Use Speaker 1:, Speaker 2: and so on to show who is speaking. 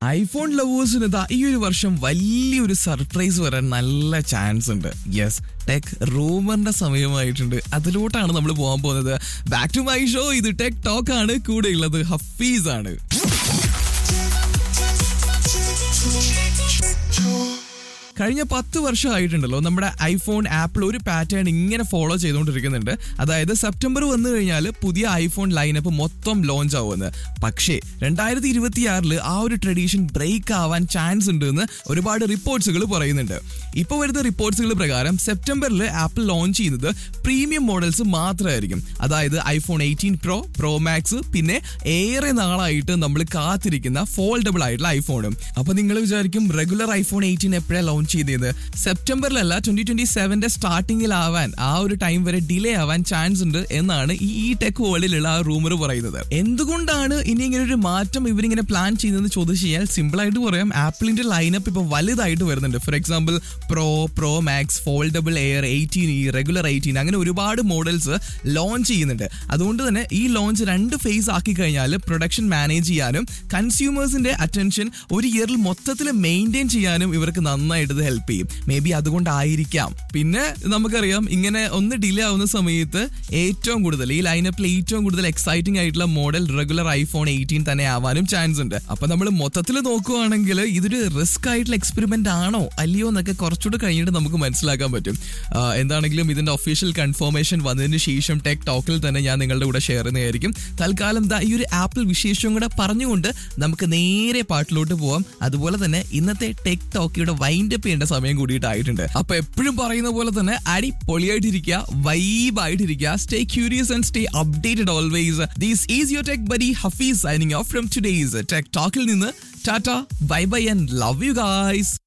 Speaker 1: iPhone ലവേഴ്സിന് ഇതാ ഈ ഒരു വർഷം വലിയൊരു സർപ്രൈസ് വരാൻ നല്ല ചാൻസ് ഉണ്ട് യെസ് ടെക് റൂമറിന്റെ സമയമായിട്ടുണ്ട് അതിലോട്ടാണ് നമ്മൾ പോകാൻ പോകുന്നത് ബാക്ക് ടു മൈ ഷോ ഇത് ടെക് ടോക്ക് ആണ് കൂടെയുള്ളത് ഹഫീസ് ആണ് കഴിഞ്ഞ പത്ത് വർഷമായിട്ടുണ്ടല്ലോ നമ്മുടെ ഐഫോൺ ആപ്പിൾ ഒരു പാറ്റേൺ ഇങ്ങനെ ഫോളോ ചെയ്തുകൊണ്ടിരിക്കുന്നുണ്ട് അതായത് സെപ്റ്റംബർ വന്നു കഴിഞ്ഞാൽ പുതിയ ഐഫോൺ ലൈനപ്പ് മൊത്തം ലോഞ്ച് ആവുമെന്ന് പക്ഷേ രണ്ടായിരത്തി ഇരുപത്തിയാറിൽ ആ ഒരു ട്രഡീഷൻ ബ്രേക്ക് ആവാൻ ചാൻസ് ഉണ്ട് എന്ന് ഒരുപാട് റിപ്പോർട്ട്സുകൾ പറയുന്നുണ്ട് ഇപ്പോൾ വരുന്ന റിപ്പോർട്ട്സുകൾ പ്രകാരം സെപ്റ്റംബറിൽ ആപ്പിൾ ലോഞ്ച് ചെയ്യുന്നത് പ്രീമിയം മോഡൽസ് മാത്രമായിരിക്കും അതായത് iPhone eighteen pro pro max പിന്നെ ഏറെ നാളായിട്ട് നമ്മൾ കാത്തിരിക്കുന്ന ഫോൾഡബിൾ ആയിട്ടുള്ള ഐഫോണും അപ്പൊ നിങ്ങൾ വിചാരിക്കും റെഗുലർ ഐഫോൺ എയ്റ്റീൻ എപ്പോഴാണ് ലോഞ്ച് ചെയ്തത് സെപ്റ്റംബറിലല്ല ട്വന്റി ട്വന്റി സെവന്റെ സ്റ്റാർട്ടിങ്ങിലാവാൻ ആ ഒരു ടൈം വരെ ഡിലേ ആവാൻ ചാൻസ് ഉണ്ട് എന്നാണ് ഈ ഈ ടെക് വേൾഡിലുള്ള ആ റൂമർ പറയുന്നത് എന്തുകൊണ്ടാണ് ഇനി ഇങ്ങനെ ഒരു മാറ്റം ഇവരിങ്ങനെ പ്ലാൻ ചെയ്യുന്നത് ചോദിച്ചു കഴിഞ്ഞാൽ സിമ്പിൾ ആയിട്ട് പറയാം ആപ്പിളിന്റെ ലൈനപ്പ് ഇപ്പൊ വലുതായിട്ട് വരുന്നുണ്ട് for example pro pro max foldable air eighteen ഈ റെഗുലർ എയ്റ്റീൻ അങ്ങനെ ഒരുപാട് മോഡൽസ് ലോഞ്ച് ചെയ്യുന്നുണ്ട് അതുകൊണ്ട് തന്നെ ഈ ലോഞ്ച് രണ്ട് ഫേസ് ആക്കി കഴിഞ്ഞാൽ പ്രൊഡക്ഷൻ മാനേജ് ചെയ്യാനും കൺസ്യൂമേഴ്സിന്റെ അറ്റൻഷൻ ഒരു ഇയറിൽ മൊത്തത്തിൽ മെയിൻറ്റെയിൻ ചെയ്യാനും ഇവർക്ക് നന്നായിട്ട് ഇത് ഹെൽപ്പ് ചെയ്യും മേ ബി അതുകൊണ്ടായിരിക്കാം പിന്നെ നമുക്കറിയാം ഇങ്ങനെ ഒന്ന് ഡിലേ ആവുന്ന സമയത്ത് ഏറ്റവും കൂടുതൽ ഈ ലൈനപ്പിൽ ഏറ്റവും കൂടുതൽ എക്സൈറ്റിംഗ് ആയിട്ടുള്ള മോഡൽ റെഗുലർ ഐഫോൺ എയ്റ്റീൻ തന്നെ ആവാനും ചാൻസ് ഉണ്ട് അപ്പൊ നമ്മൾ മൊത്തത്തിൽ നോക്കുവാണെങ്കിൽ ഇതൊരു റിസ്ക് ആയിട്ടുള്ള എക്സ്പെരിമെന്റ് ആണോ അല്ലയോ എന്നൊക്കെ കുറച്ചുകൂടെ കഴിഞ്ഞിട്ട് നമുക്ക് മനസ്സിലാക്കാൻ പറ്റും ആ, എന്താണെങ്കിലും ഇതിന്റെ ഒഫീഷ്യൽ കൺഫർമേഷൻ വന്നതിന് ശേഷം ടെക് ടോക്കിൽ തന്നെ ഞാൻ നിങ്ങളുടെ കൂടെ ഷെയർ ചെയ്യുന്നതായിരിക്കും തൽക്കാലം ദാ ഈ ഒരു ആപ്പിൾ വിശേഷവും കൂടെ പറഞ്ഞുകൊണ്ട് നമുക്ക് നേരെ പാട്ടിലോട്ട് പോവാം അതുപോലെ തന്നെ ഇന്നത്തെ ടെക് ടോക്കിയുടെ വൈൻഡ് അപ്പ് ചെയ്യേണ്ട സമയം കൂടിയിട്ടായിട്ടുണ്ട് അപ്പൊ എപ്പോഴും പറയുന്ന പോലെ തന്നെ അടിപൊളിയായിട്ടിരിക്കുക വൈബായിട്ടിരിക്കുക stay curious and stay updated always these is your tech buddy Hafeez signing off from today's tech ടോക്കിൽ നിന്ന് tata bye bye and love you guys